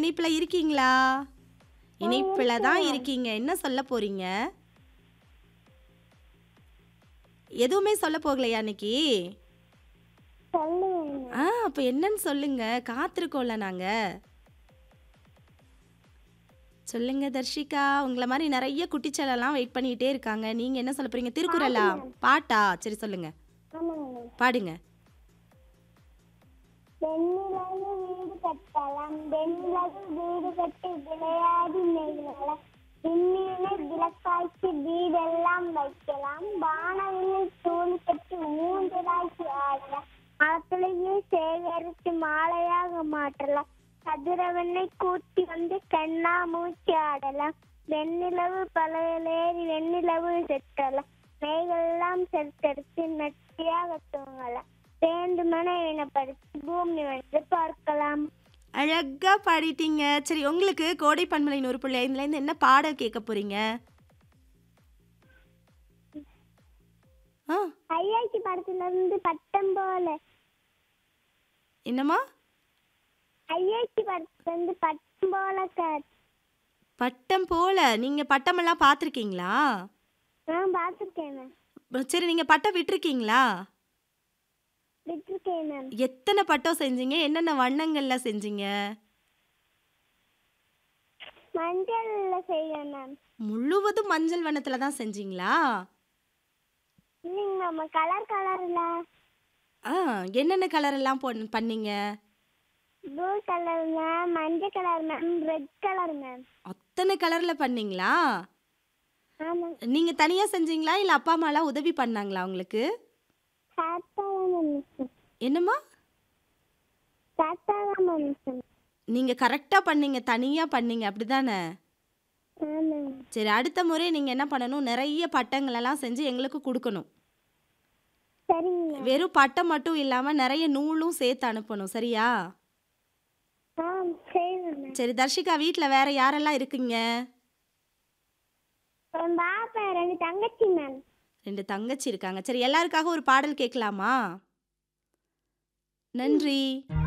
இணைப்புல இருக்கீங்களா இணைப்புல தான் இருக்கீங்க என்ன சொல்ல போறீங்க எதுவுமே சொல்ல போகலையா அன்னைக்கு சொல்லுவேன் ஆ அப்ப என்னன்னு சொல்லுங்க காத்திருக்கோம்ல நாங்க சொல்லுங்க தர்ஷிகா உங்களை மாதிரி நிறைய குட்டிச்சலெல்லாம் வெயிட் பண்ணிட்டே இருக்காங்க நீங்க என்ன சொல்ல போறீங்க திருக்குறளா பாட்டா சரி சொல்லுங்க ஆமாங்க பாடுங்க வெண்ணிலவு வீடு கட்டலாம் வெண்ணிலவு வீடு கட்டி விளையாடி நெய்யலாம் விண்மீனை விளக்காய்ச்சி வீடெல்லாம் வைக்கலாம் வானவில்லை தூணி கட்டி ஊஞ்சலாக்கி ஆடலாம் மரத்திலேயே சேகரித்து மாலையாக மாற்றலாம் கதிரவனை கூட்டி வந்து கண்ணா மூச்சு ஆடலாம் வெண்ணிலவு பழையலேறி வெண்ணிலவு செட்டலாம் மேகெல்லாம் செலுத்தெடுத்து நட்டியாக தூங்கலாம் வேண்டுமென இனப்படுத்தி பூமி வந்து பார்க்கலாம் அழகா பாடிட்டீங்க சரி உங்களுக்கு கோடை பண்பலை நூறு புள்ளி ஐந்துல இருந்து என்ன பாடல் கேட்க போறீங்க ஆ ஐயாச்சி படத்துல இருந்து பட்டம் போல என்னம்மா ஐயாச்சி படத்துல இருந்து பட்டம் போல கார் பட்டம் போல நீங்க பட்டமெல்லாம் பார்த்துருக்கீங்களா நான் பார்த்துருக்கேன் மேம் சரி நீங்க பட்டம் விட்டுருக்கீங்களா விட்டுருக்கேன் மேம் எத்தனை பட்டம் செஞ்சீங்க என்னென்ன வண்ணங்கள்ல செஞ்சீங்க மஞ்சள்ல செய்வேன் மேம் முழுவதும் மஞ்சள் வண்ணத்துல தான் செஞ்சீங்களா இல்லைங்க மேம் கலர் கலர்ல ஆ என்னென்ன கலர் எல்லாம் பொன் பண்ணீங்க ப்ளூ கலர் மேம் மஞ்சள் colour ma'am red colour ma'am அத்தனை கலர்ல பண்ணீங்களா ஆமாம் நீங்க தனியா செஞ்சீங்களா இல்ல அப்பா அம்மாலாம் உதவி பண்ணாங்களா உங்களுக்கு தாத்தா தான் மேம் என்னம்மா தாத்தா தான் மேம் நீங்க கரெக்டா பண்ணீங்க தனியா பண்ணீங்க அப்படிதானே ஆமாம் சரி அடுத்த முறை நீங்க என்ன பண்ணணும் நிறைய பட்டங்கள் எல்லாம் செஞ்சு எங்களுக்கு கொடுக்கணும் சரிங்க மேம் வெறும் பட்டம் மட்டும் இல்லாம நிறைய நூலும் சேர்த்து அனுப்பணும் சரியா ஆ சரிங்க மேம் சரி தர்ஷிகா வீட்ல வேற யாரெல்லாம் இருக்கீங்க என் பாப்பா ரெண்டு தங்கச்சி மேம் ரெண்டு தங்கச்சி இருக்காங்க சரி எல்லாருக்காக ஒரு பாடல் கேட்கலாமா நன்றி